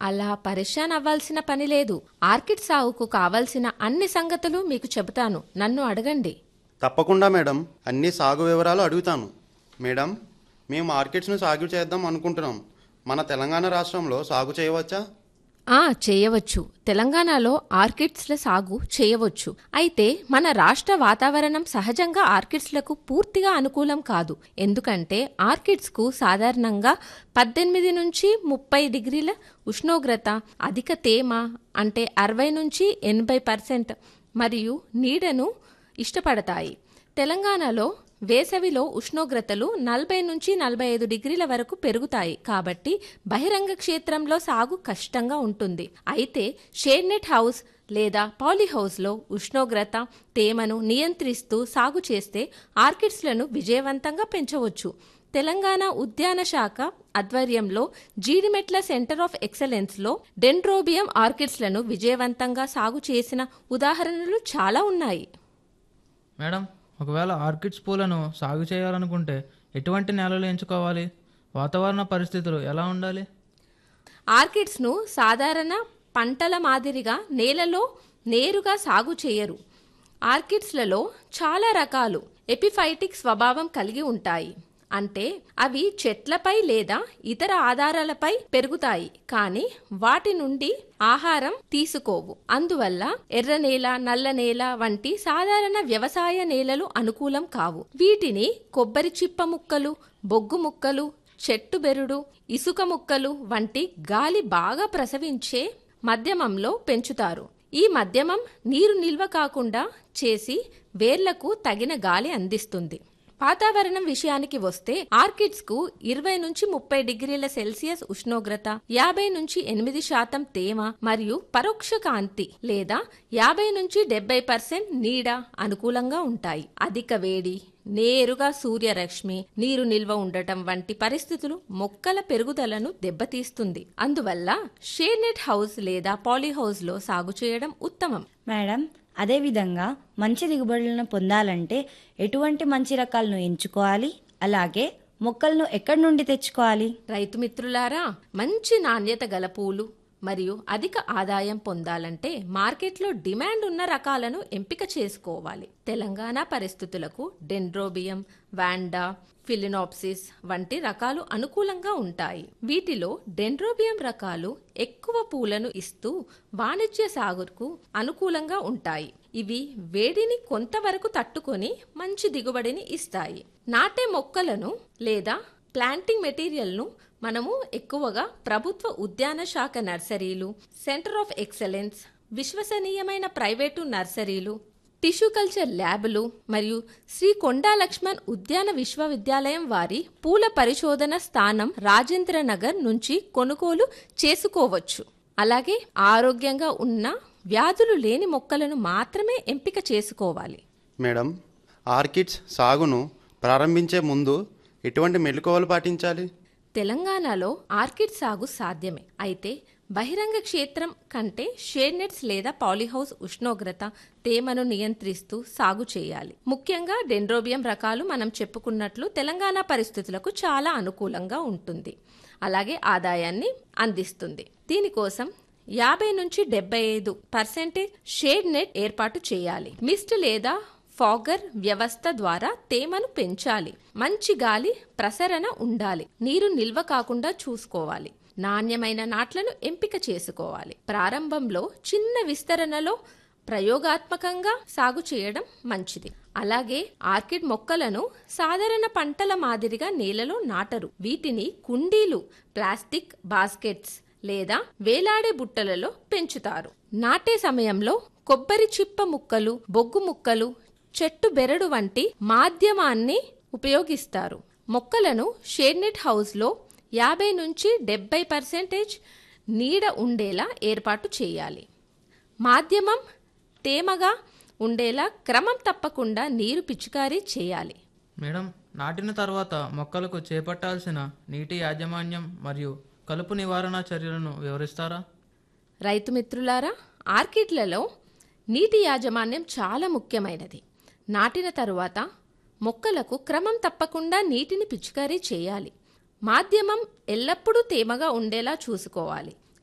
అలా పరిశాన్ అవ్వాల్సిన పని లేదు ఆర్కిడ్ సాగుకు కావాల్సిన అన్ని సంగతులు మీకు చెబుతాను నన్ను అడగండి తప్పకుండా మేడం అన్ని సాగు వివరాలు అడుగుతాను మేడం మేము మార్కెట్స్ను సాగు చేద్దాం అనుకుంటున్నాం మన తెలంగాణ రాష్ట్రంలో సాగు చేయవచ్చా ఆ చేయవచ్చు తెలంగాణలో ఆర్కిడ్స్ల సాగు చేయవచ్చు అయితే మన రాష్ట్ర వాతావరణం సహజంగా ఆర్కిడ్స్లకు పూర్తిగా అనుకూలం కాదు ఎందుకంటే ఆర్కిడ్స్కు సాధారణంగా పద్దెనిమిది నుంచి ముప్పై డిగ్రీల ఉష్ణోగ్రత అధిక తేమ అంటే అరవై నుంచి ఎనభై పర్సెంట్ మరియు నీడను ఇష్టపడతాయి తెలంగాణలో వేసవిలో ఉష్ణోగ్రతలు నలభై నుంచి నలభై ఐదు డిగ్రీల వరకు పెరుగుతాయి కాబట్టి బహిరంగ క్షేత్రంలో సాగు కష్టంగా ఉంటుంది అయితే షేడ్ నెట్ హౌస్ లేదా పాలీ హౌస్లో ఉష్ణోగ్రత తేమను నియంత్రిస్తూ సాగు చేస్తే ఆర్కిడ్స్లను విజయవంతంగా పెంచవచ్చు తెలంగాణ ఉద్యాన శాఖ ఆధ్వర్యంలో జీడిమెట్ల సెంటర్ ఆఫ్ ఎక్సలెన్స్లో డెండ్రోబియం ఆర్కిడ్స్లను విజయవంతంగా సాగు చేసిన ఉదాహరణలు చాలా ఉన్నాయి మేడం ఒకవేళ ఆర్కిడ్స్ పూలను సాగు చేయాలనుకుంటే ఎటువంటి నేలలు ఎంచుకోవాలి వాతావరణ పరిస్థితులు ఎలా ఉండాలి ఆర్కిడ్స్ను సాధారణ పంటల మాదిరిగా నేలలో నేరుగా సాగు చేయరు ఆర్కిడ్స్లలో చాలా రకాలు ఎపిఫైటిక్ స్వభావం కలిగి ఉంటాయి అంటే అవి చెట్లపై లేదా ఇతర ఆధారాలపై పెరుగుతాయి కానీ వాటి నుండి ఆహారం తీసుకోవు అందువల్ల ఎర్ర నేల నల్ల నేల వంటి సాధారణ వ్యవసాయ నేలలు అనుకూలం కావు వీటిని కొబ్బరి చిప్ప ముక్కలు బొగ్గు ముక్కలు చెట్టు బెరుడు ఇసుక ముక్కలు వంటి గాలి బాగా ప్రసవించే మధ్యమంలో పెంచుతారు ఈ మధ్యమం నీరు నిల్వ కాకుండా చేసి వేర్లకు తగిన గాలి అందిస్తుంది వాతావరణం విషయానికి వస్తే ఆర్కిడ్స్ కు ఇరవై నుంచి ముప్పై డిగ్రీల సెల్సియస్ ఉష్ణోగ్రత యాభై నుంచి ఎనిమిది శాతం తేమ మరియు పరోక్ష కాంతి లేదా యాభై నుంచి డెబ్బై పర్సెంట్ నీడ అనుకూలంగా ఉంటాయి అధిక వేడి నేరుగా సూర్యరశ్మి నీరు నిల్వ ఉండటం వంటి పరిస్థితులు మొక్కల పెరుగుదలను దెబ్బతీస్తుంది అందువల్ల షేడ్ నెట్ హౌస్ లేదా పాలీ హౌస్ లో సాగు చేయడం ఉత్తమం మేడం అదేవిధంగా మంచి దిగుబడులను పొందాలంటే ఎటువంటి మంచి రకాలను ఎంచుకోవాలి అలాగే మొక్కలను ఎక్కడి నుండి తెచ్చుకోవాలి రైతు మిత్రులారా మంచి నాణ్యత గల పూలు మరియు అధిక ఆదాయం పొందాలంటే మార్కెట్లో డిమాండ్ ఉన్న రకాలను ఎంపిక చేసుకోవాలి తెలంగాణ పరిస్థితులకు డెండ్రోబియం వాండా ఫిలినాప్సిస్ వంటి రకాలు అనుకూలంగా ఉంటాయి వీటిలో డెండ్రోబియం రకాలు ఎక్కువ పూలను ఇస్తూ వాణిజ్య సాగుకు అనుకూలంగా ఉంటాయి ఇవి వేడిని కొంతవరకు తట్టుకొని మంచి దిగుబడిని ఇస్తాయి నాటే మొక్కలను లేదా ప్లాంటింగ్ మెటీరియల్ను మనము ఎక్కువగా ప్రభుత్వ ఉద్యాన శాఖ నర్సరీలు సెంటర్ ఆఫ్ ఎక్సలెన్స్ విశ్వసనీయమైన ప్రైవేటు నర్సరీలు టిష్యూ కల్చర్ ల్యాబులు మరియు శ్రీ కొండా లక్ష్మణ్ ఉద్యాన విశ్వవిద్యాలయం వారి పూల పరిశోధన స్థానం రాజేంద్ర నగర్ నుంచి కొనుగోలు చేసుకోవచ్చు అలాగే ఆరోగ్యంగా ఉన్న వ్యాధులు లేని మొక్కలను మాత్రమే ఎంపిక చేసుకోవాలి మేడం ఆర్కిడ్స్ సాగును ప్రారంభించే ముందు ఎటువంటి మెలకువలు పాటించాలి తెలంగాణలో ఆర్కిడ్ సాగు సాధ్యమే అయితే బహిరంగ క్షేత్రం కంటే షేడ్ నెట్స్ లేదా పాలీహౌస్ ఉష్ణోగ్రత తేమను నియంత్రిస్తూ సాగు చేయాలి ముఖ్యంగా డెండ్రోబియం రకాలు మనం చెప్పుకున్నట్లు తెలంగాణ పరిస్థితులకు చాలా అనుకూలంగా ఉంటుంది అలాగే ఆదాయాన్ని అందిస్తుంది దీనికోసం యాభై నుంచి డెబ్బై ఐదు పర్సెంటేజ్ షేడ్ నెట్ ఏర్పాటు చేయాలి మిస్ట్ లేదా ఫాగర్ వ్యవస్థ ద్వారా తేమను పెంచాలి మంచి గాలి ప్రసరణ ఉండాలి నీరు నిల్వ కాకుండా చూసుకోవాలి నాణ్యమైన నాట్లను ఎంపిక చేసుకోవాలి ప్రారంభంలో చిన్న విస్తరణలో ప్రయోగాత్మకంగా సాగు చేయడం మంచిది అలాగే ఆర్కిడ్ మొక్కలను సాధారణ పంటల మాదిరిగా నేలలో నాటరు వీటిని కుండీలు ప్లాస్టిక్ బాస్కెట్స్ లేదా వేలాడే బుట్టలలో పెంచుతారు నాటే సమయంలో కొబ్బరి చిప్ప ముక్కలు బొగ్గు ముక్కలు చెట్టు బెరడు వంటి మాధ్యమాన్ని ఉపయోగిస్తారు మొక్కలను షేడ్ నెట్ హౌస్లో యాభై నుంచి డెబ్బై పర్సెంటేజ్ నీడ ఉండేలా ఏర్పాటు చేయాలి మాధ్యమం తేమగా ఉండేలా క్రమం తప్పకుండా నీరు పిచికారీ చేయాలి మేడం నాటిన తర్వాత మొక్కలకు చేపట్టాల్సిన నీటి యాజమాన్యం మరియు కలుపు నివారణ చర్యలను వివరిస్తారా రైతు మిత్రులారా ఆర్కిడ్లలో నీటి యాజమాన్యం చాలా ముఖ్యమైనది నాటిన తరువాత మొక్కలకు క్రమం తప్పకుండా నీటిని పిచికారీ చేయాలి మాధ్యమం ఎల్లప్పుడూ తేమగా ఉండేలా చూసుకోవాలి